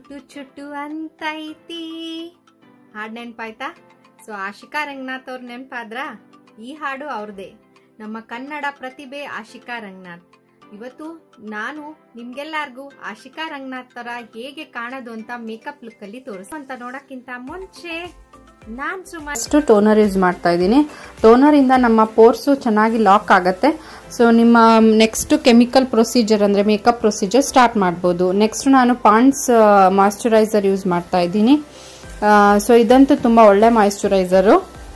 ಚುಟ್ಟು ಚುಟ್ಟು ಅಂತೈತಿ ಹಾಡು ನೆನ್ಪಾಯ್ತಾ ಸೊ ಆಶಿಕಾ ರಂಗನಾಥ್ ಅವ್ರ ನೆನ್ಪಾದ್ರ ಈ ಹಾಡು ಅವ್ರದೇ ನಮ್ಮ ಕನ್ನಡ ಪ್ರತಿಭೆ ಆಶಿಕಾ ರಂಗನಾಥ್ ಇವತ್ತು ನಾನು ನಿಮ್ಗೆಲ್ಲಾರ್ಗೂ ಆಶಿಕಾ ರಂಗನಾಥ್ ತರ ಹೇಗೆ ಕಾಣೋದು ಅಂತ ಮೇಕಪ್ ಲುಕ್ ಅಲ್ಲಿ ತೋರಿಸು ಅಂತ ನೋಡಕ್ಕಿಂತ ಮುಂಚೆ ನಾನ್ ಸುಮಾರು ಫಸ್ಟ್ ಟೋನರ್ ಯೂಸ್ ಮಾಡ್ತಾ ಇದ್ದೀನಿ ಟೋನರಿಂದ ನಮ್ಮ ಪೋರ್ಸು ಚೆನ್ನಾಗಿ ಲಾಕ್ ಆಗುತ್ತೆ ಸೊ ನಿಮ್ಮ ನೆಕ್ಸ್ಟ್ ಕೆಮಿಕಲ್ ಪ್ರೊಸೀಜರ್ ಅಂದರೆ ಮೇಕಪ್ ಪ್ರೊಸೀಜರ್ ಸ್ಟಾರ್ಟ್ ಮಾಡ್ಬೋದು ನೆಕ್ಸ್ಟ್ ನಾನು ಪಾಂಡ್ಸ್ ಮಾಯ್ಶ್ಚರೈಸರ್ ಯೂಸ್ ಮಾಡ್ತಾ ಇದ್ದೀನಿ ಸೊ ಇದಂತೂ ತುಂಬ ಒಳ್ಳೆ ಮಾಯ್ಶ್ಚರೈಸರು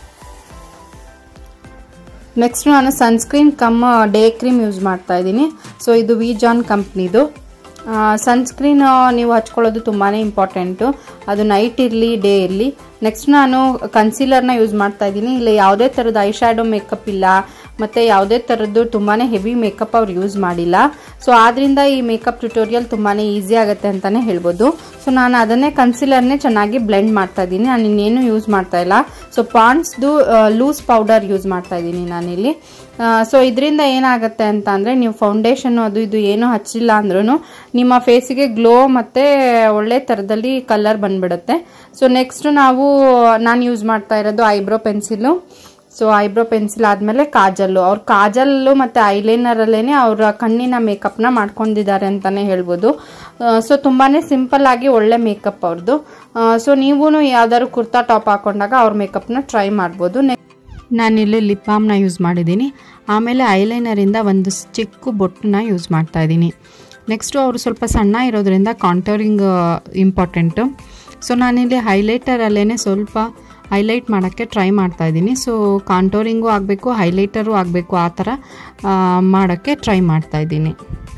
ನೆಕ್ಸ್ಟ್ ನಾನು sunscreen come day cream use ಮಾಡ್ತಾ ಇದ್ದೀನಿ ಸೊ ಇದು ವಿ ಜಾನ್ ಕಂಪ್ನಿದು ಸನ್ಸ್ಕ್ರೀನ್ ನೀವು ಹಚ್ಕೊಳ್ಳೋದು ತುಂಬಾ ಇಂಪಾರ್ಟೆಂಟು ಅದು ನೈಟ್ ಇರಲಿ ಡೇ ಇರಲಿ ನೆಕ್ಸ್ಟ್ ನಾನು ಕನ್ಸೀಲರ್ನ ಯೂಸ್ ಮಾಡ್ತಾ ಇದ್ದೀನಿ ಇಲ್ಲ ಯಾವುದೇ ಥರದ ಐ ಶ್ಯಾಡೋ ಮೇಕಪ್ ಇಲ್ಲ ಮತ್ತು ಯಾವುದೇ ಥರದ್ದು ತುಂಬಾ ಹೆವಿ ಮೇಕಪ್ ಅವ್ರು ಯೂಸ್ ಮಾಡಿಲ್ಲ ಸೊ ಆದ್ದರಿಂದ ಈ ಮೇಕಪ್ ಟ್ಯುಟೋರಿಯಲ್ ತುಂಬಾ ಈಸಿ ಆಗುತ್ತೆ ಅಂತಲೇ ಹೇಳ್ಬೋದು ಸೊ ನಾನು ಅದನ್ನೇ ಕನ್ಸಿಲರ್ನೇ ಚೆನ್ನಾಗಿ ಬ್ಲೆಂಡ್ ಮಾಡ್ತಾ ಇದ್ದೀನಿ ನಾನು ಇನ್ನೇನು ಯೂಸ್ ಮಾಡ್ತಾ ಇಲ್ಲ ಸೊ ಪಾಂಡ್ಸ್ದು ಲೂಸ್ ಪೌಡರ್ ಯೂಸ್ ಮಾಡ್ತಾ ಇದ್ದೀನಿ ನಾನಿಲ್ಲಿ ಸೊ ಇದರಿಂದ ಏನಾಗುತ್ತೆ ಅಂತ ಅಂದರೆ ನೀವು ಫೌಂಡೇಶನ್ ಅದು ಇದು ಏನೂ ಹಚ್ಚಿಲ್ಲ ಅಂದ್ರೂ ನಿಮ್ಮ ಫೇಸಿಗೆ ಗ್ಲೋ ಮತ್ತು ಒಳ್ಳೆ ಥರದಲ್ಲಿ ಕಲರ್ ಬಂದ್ಬಿಡುತ್ತೆ ಸೊ ನೆಕ್ಸ್ಟ್ ನಾವು ನಾನು ಯೂಸ್ ಮಾಡ್ತಾ ಇರೋದು eyebrow pencil so eyebrow pencil ಆದಮೇಲೆ ಕಾಜಲ್ಲು ಅವ್ರ ಕಾಜಲ್ಲು ಮತ್ತು ಐಲೈನರಲ್ಲೇ ಅವರ ಕಣ್ಣಿನ ಮೇಕಪ್ನ ಮಾಡ್ಕೊಂಡಿದ್ದಾರೆ ಅಂತಲೇ ಹೇಳ್ಬೋದು ಸೊ ತುಂಬಾ ಸಿಂಪಲ್ ಆಗಿ ಒಳ್ಳೆ ಮೇಕಪ್ ಅವ್ರದ್ದು ಸೊ ನೀವು ಯಾವ್ದಾದ್ರು ಕುರ್ತಾ ಟಾಪ್ ಹಾಕೊಂಡಾಗ ಅವ್ರ ಮೇಕಪ್ನ ಟ್ರೈ ಮಾಡ್ಬೋದು ನಾನಿಲ್ಲಿ ಲಿಪ್ ಬಾಮ್ನ ಯೂಸ್ ಮಾಡಿದ್ದೀನಿ ಆಮೇಲೆ ಐಲೈನರಿಂದ ಒಂದು ಚಿಕ್ಕ ಬೊಟ್ಟನ್ನ ಯೂಸ್ ಮಾಡ್ತಾ ಇದ್ದೀನಿ ನೆಕ್ಸ್ಟು ಅವರು ಸ್ವಲ್ಪ ಸಣ್ಣ ಇರೋದ್ರಿಂದ ಕಾಂಟೋರಿಂಗ್ ಇಂಪಾರ್ಟೆಂಟು ಸೊ ನಾನಿಲ್ಲಿ ಹೈಲೈಟರಲ್ಲೇ ಸ್ವಲ್ಪ ಹೈಲೈಟ್ ಮಾಡೋಕ್ಕೆ ಟ್ರೈ ಮಾಡ್ತಾ ಇದ್ದೀನಿ ಸೊ ಕಾಂಟೋರಿಂಗು ಆಗಬೇಕು ಹೈಲೈಟರು ಆಗಬೇಕು ಆ ಥರ ಮಾಡೋಕ್ಕೆ ಟ್ರೈ ಮಾಡ್ತಾ ಇದ್ದೀನಿ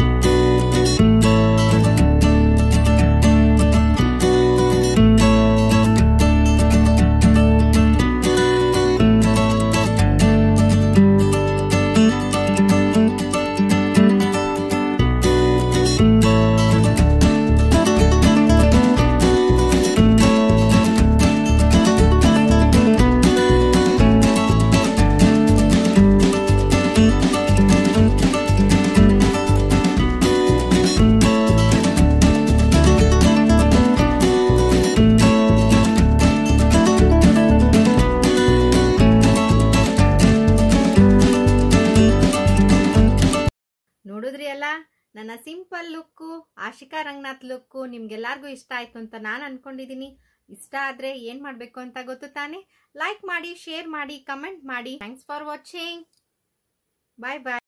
ನೋಡಿದ್ರಿ ಅಲ್ಲ ನನ್ನ simple look Ashika Ranganath look ನಿಮ್ಗೆಲ್ಲಾರ್ಗೂ ಇಷ್ಟ ಆಯ್ತು ಅಂತ ನಾನು ಅನ್ಕೊಂಡಿದೀನಿ ಇಷ್ಟ ಆದ್ರೆ ಏನ್ ಮಾಡ್ಬೇಕು ಅಂತ ಗೊತ್ತು ತಾನೆ ಲೈಕ್ ಮಾಡಿ ಶೇರ್ ಮಾಡಿ ಕಮೆಂಟ್ ಮಾಡಿ thanks for watching bye bye